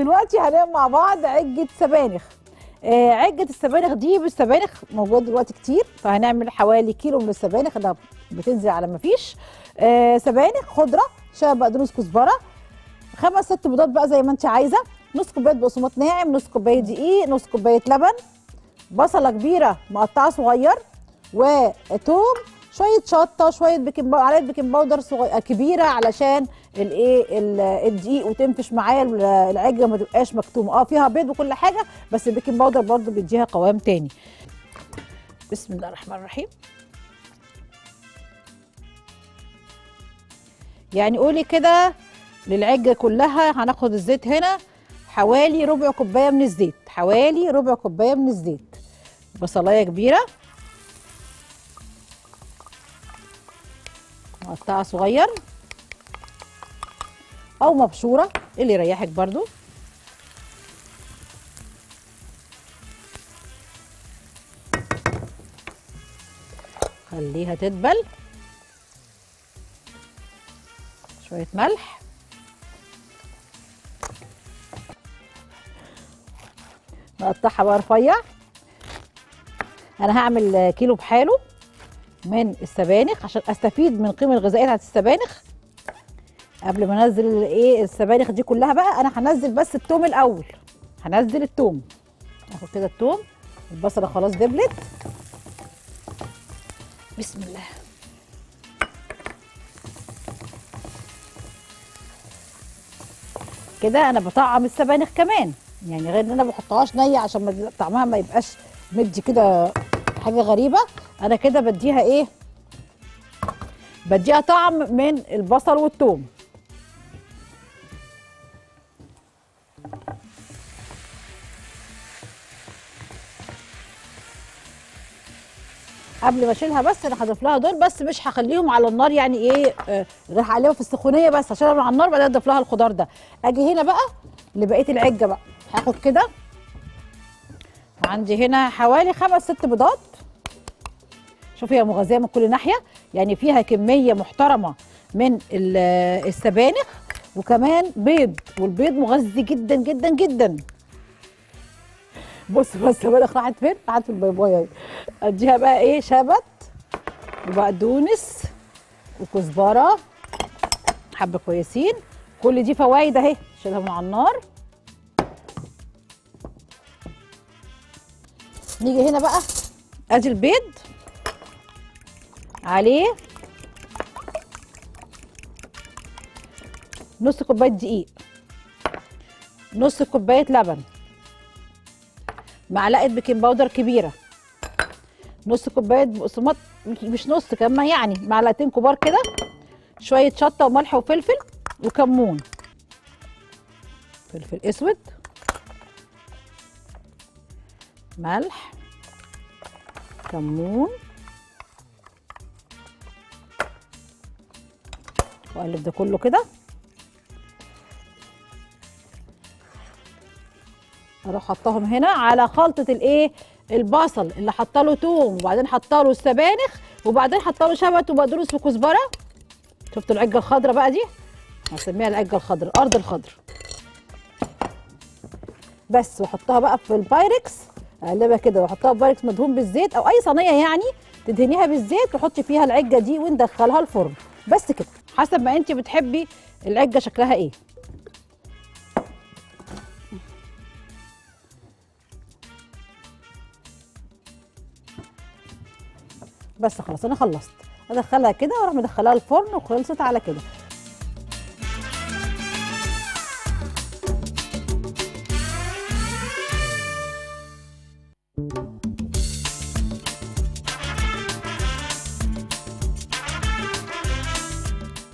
دلوقتي هنعمل مع بعض عجه سبانخ آه عجه السبانخ دي بالسبانخ موجود دلوقتي كتير فهنعمل حوالي كيلو من السبانخ اللي بتنزل على ما فيش آه سبانخ خضره شبه بقدونس كزبره خمس ست بيضات بقى زي ما انت عايزه نص كوبايه بقسماط ناعم نص كوبايه دقيق نص كوبايه لبن بصله كبيره مقطعه صغير وتوم شويه شطه شويه بيكنج باودر معلقه بيكنج باودر صغيره كبيره علشان الايه ال- الدقيق وتنفش معايا ال- العجه ما تبقاش مكتومه اه فيها بيض وكل حاجه بس البيكنج باودر برضو بيديها قوام تاني بسم الله الرحمن الرحيم يعني قولي كده للعجه كلها هناخد الزيت هنا حوالي ربع كوبايه من الزيت حوالي ربع كوبايه من الزيت بصلايه كبيره مقطعه صغير او مبشوره اللي يريحك برضو خليها تدبل شويه ملح نقطعها بقى رفيع انا هعمل كيلو بحاله من السبانخ عشان استفيد من القيمه الغذائيه بتاعت السبانخ قبل ما انزل ايه السبانخ دي كلها بقى انا هنزل بس التوم الاول هنزل التوم اخد كده التوم البصله خلاص دبلت بسم الله كده انا بطعم السبانخ كمان يعني غير ان انا ما بحطهاش نيه عشان ما طعمها ما يبقاش مدي كده حاجه غريبه انا كده بديها ايه بديها طعم من البصل والثوم قبل ما اشيلها بس انا هضيف لها دول بس مش هخليهم على النار يعني ايه آه راح عليهم في السخونيه بس عشان على النار بعدين اضيف لها الخضار ده اجي هنا بقى لبقيه العجه بقى هاخد كده وعندي هنا حوالي خمس ست بيضات شوفي هي مغذيه من كل ناحيه يعني فيها كميه محترمه من ال- السبانخ وكمان بيض والبيض مغذي جدا جدا جدا بص بس السبانخ راحت فين؟ راحت في البيبايه اهي اديها بقى ايه شبت وبقدونس وكزبره حبه كويسين كل دي فوايد اهي شيلها من على النار نيجي هنا بقى ادي البيض عليه نص كوبايه دقيق نص كوبايه لبن معلقه بيكنج باودر كبيره نص كوبايه بقسماط مش نص كمان يعني معلقتين كبار كده شويه شطه وملح وفلفل وكمون فلفل اسود ملح كمون واقلب ده كله كده اروح حطاهم هنا على خلطه الايه البصل اللي حاطه له توم وبعدين حاطه له السبانخ وبعدين حاطه له شبت وبقدونس وكزبره شفتوا العجه الخضراء بقى دي هسميها العجه الخضراء ارض الخضر بس واحطها بقى في البايركس اقلبها كده واحطها في بايركس مدهون بالزيت او اي صينيه يعني تدهنيها بالزيت وحطي فيها العجه دي وندخلها الفرن بس كده حسب ما انت بتحبي العجه شكلها ايه بس خلاص انا خلصت ادخلها كده واروح مدخلها الفرن وخلصت على كده